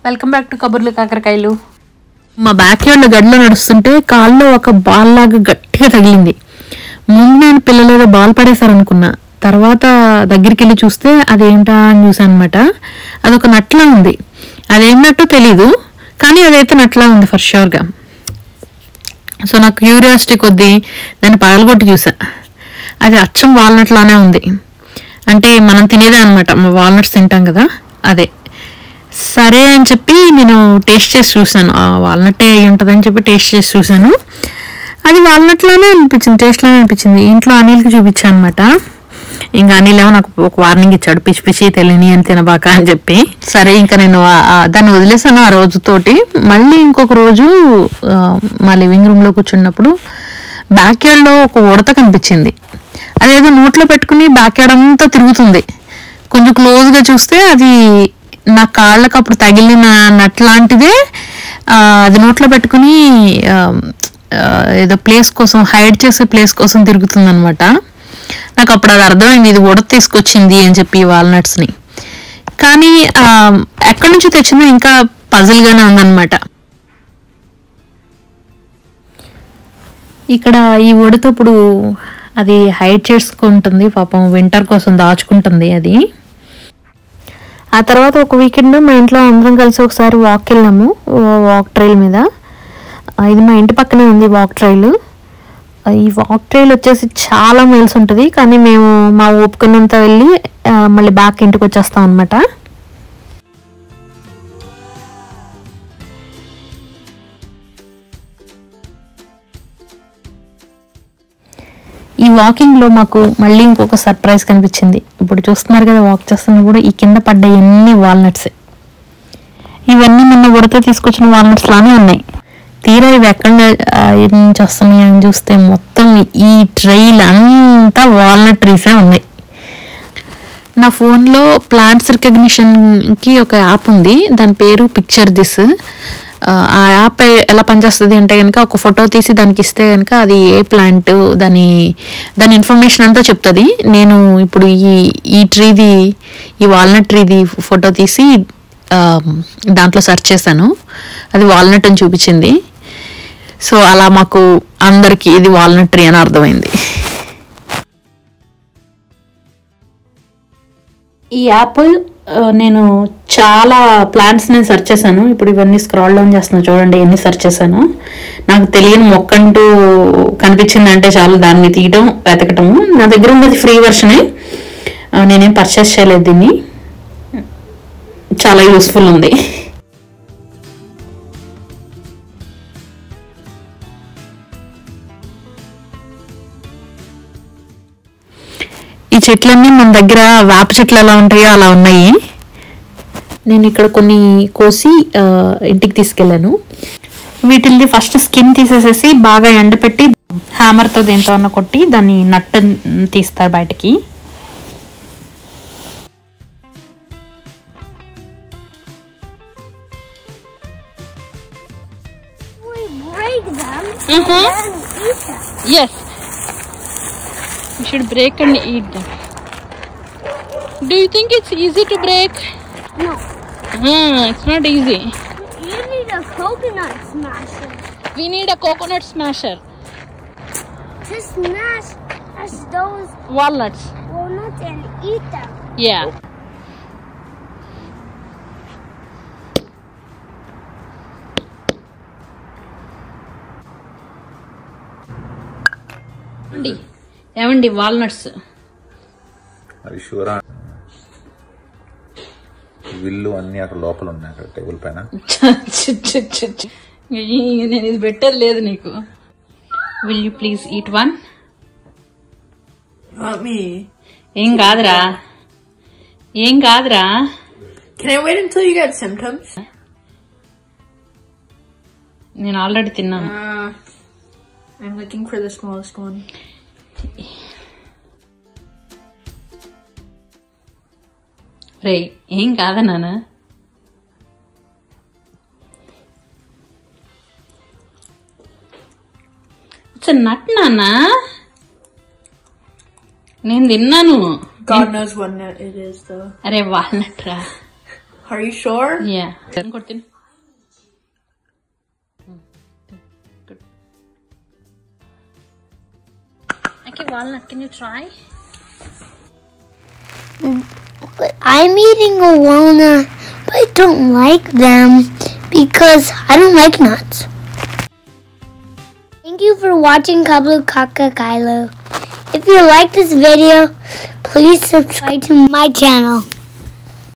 Welcome back to కబుర్లు కాకరకాయలు మా బ్యాక్ యార్డ్లో గడిలో నడుస్తుంటే కాల్లో ఒక బాల్ లాగా గట్టిగా తగిలింది ముందు నేను పిల్లలు ఏదో బాల్ పడేశారనుకున్నా తర్వాత దగ్గరికి వెళ్ళి చూస్తే అదేంటా అని చూసాను అనమాట అదొక నట్లా ఉంది అదేంటో తెలీదు కానీ అదైతే నట్లా ఉంది ఫర్ షూర్గా సో నాకు క్యూరియాసిటీ కొద్దీ దాన్ని పగలగొట్టి చూసా అది అచ్చం వాల్నట్ లానే ఉంది అంటే మనం తినేదే అనమాట వాల్నట్స్ తింటాం కదా అదే సరే అని చెప్పి నేను టేస్ట్ చేసి చూసాను ఆ వాల్నట్టే అయి ఉంటుందని చెప్పి టేస్ట్ చేసి చూసాను అది వాల్నట్లానే అనిపించింది టేస్ట్లానే అనిపించింది ఇంట్లో అనిల్కి చూపించాను అనమాట ఇంకా అనిల్ ఏమో నాకు ఒక వార్నింగ్ ఇచ్చాడు పిచ్చి పిచ్చి తెలియని అని తినబాక అని చెప్పి సరే ఇంకా నేను ఆ- ఆ దాన్ని వదిలేసాను ఆ రోజుతోటి మళ్ళీ ఇంకొక రోజు ఆ, మా లివింగ్ రూమ్ లో కూర్చున్నప్పుడు బ్యాక్ యార్డ్ లో ఒక ఉడత కనిపించింది అదేదో నోట్లో పెట్టుకుని బ్యాక్ యార్డ్ అంతా తిరుగుతుంది కొంచెం క్లోజ్ గా చూస్తే అది నా కాళ్ళకు అప్పుడు తగిలిన నట్లాంటిదే ఆ, అది నోట్లో పెట్టుకుని ఆ, ఆ, ఏదో ప్లేస్ కోసం హైడ్ చేసే ప్లేస్ కోసం తిరుగుతుంది అనమాట నాకు అప్పుడు అది అర్థమైంది ఇది ఉడత తీసుకొచ్చింది అని చెప్పి వాల్నట్స్ ని కానీ ఆ, ఎక్కడి నుంచి తెచ్చిందో ఇంకా పజిల్ గానే ఉందన్నమాట ఇక్కడ ఈ ఉడత ఇప్పుడు అది హైడ్ చేసుకుంటుంది పాపం వింటర్ కోసం దాచుకుంటుంది అది ఆ తర్వాత ఒక వీకెండ్ మా ఇంట్లో అందరం కలిసి ఒకసారి వాక్ వెళ్ళాము వాక్ ట్రైల్ మీద ఆ, ఇది మా ఇంటి పక్కనే ఉంది వాక్ ట్రైల్ ఆ, ఈ వాక్ ట్రైల్ వచ్చేసి చాలా మైల్స్ ఉంటుంది కానీ మేము మా ఓపుకున్నంత వెళ్ళి ఆ, మళ్ళీ బ్యాక్ ఇంటికి వచ్చేస్తాం అనమాట ఈ వాకింగ్ లో మాకు మళ్ళీ ఇంకొక సర్ప్రైజ్ కనిపించింది ఇప్పుడు చూస్తున్నారు కదా వాక్ చేస్తున్నా కూడా ఈ కింద పడ్డ ఎన్ని వాల్నట్స్ ఇవన్నీ మొన్న ఉడత తీసుకొచ్చిన వాల్నట్స్ లానే ఉన్నాయి తీరా ఇవి ఎక్కడ ఆ, ఎక్కడి నుంచి వస్తున్నాయి అని చూస్తే మొత్తం ఈ ట్రైల్ అంతా వాల్నట్ ట్రీసే ఉన్నాయి నా ఫోన్లో ప్లాంట్స్ రికగ్నిషన్కి ఒక యాప్ ఉంది దాని పేరు పిక్చర్ దిస్ ఆ యాప్ ఎలా పనిచేస్తుంది అంటే కనుక ఒక ఫోటో తీసి దానికి ఇస్తే కనుక అది ఏ ప్లాంట్ దాని దాని ఇన్ఫర్మేషన్ అంతా చెప్తుంది నేను ఇప్పుడు ఈ ఈ ట్రీది ఈ వాల్నట్ ట్రీది ఫోటో తీసి ఆ, దాంట్లో సెర్చ్ చేశాను అది వాల్నట్ అని చూపించింది సో అలా మాకు అందరికి ఇది వాల్నట్ ట్రీ అని అర్థమైంది ఈ యాప్ ఆ, నేను చాలా ప్లాంట్స్ నేను సెర్చ్ చేశాను ఇప్పుడు ఇవన్నీ స్క్రాల్ డౌన్ చేస్తున్నా చూడండి ఎన్ని సెర్చ్ చేశాను నాకు తెలియని మొక్క అంటూ కనిపించిందంటే చాలు దాన్ని తీయటం వెతకటము నా దగ్గర ఉన్నది ఫ్రీ వర్షనే ఆ, నేనేం పర్చేస్ చేయలేదు దీన్ని చాలా యూస్ఫుల్ ఉంది ఈ చెట్లన్నీ మన దగ్గర వేప చెట్లు ఎలా ఉంటాయో అలా ఉన్నాయి నేను ఇక్కడ కొన్ని కోసి ఆ, ఇంటికి తీసుకెళ్ళాను వీటిల్ని ఫస్ట్ స్కిన్ తీసేసేసి బాగా ఎండపెట్టి హ్యామర్తో దేంతో అన్న కొట్టి దాన్ని నట్టు తీస్తారు బయటకి We break them and eat them. Yes you should break and eat them do you think it's easy to break No, it's not easy you need a coconut smasher we need a coconut smasher to smash as those walnuts walnuts and eat them. Yeah ఏమండి walnuts అది షూరా విల్లు అన్ని అక్కడ లోపల ఉన్నాయి అక్కడ table పైన నేను ఇది పెట్టేది లేదు నీకు will you please eat one Want me? ఏం కాదురా ఏం కాదురా Can I wait until you get symptoms? నేను ఆల్రెడీ తిన్నాను Uh, I'm looking for the smallest one. రే ఏం కాదా నాన్న ఇట్స్ నట్ నాన్న నేను తిన్నాను God knows what nut it is, though. అరే వాల్నట్ రా Are you sure? యా కొడుతుంది Okay, walnut, can you try? I'm eating a walnut, but I don't like them because I don't like nuts. Thank you for watching Kablu Kaka Kylo. If you like this video, please subscribe to my channel.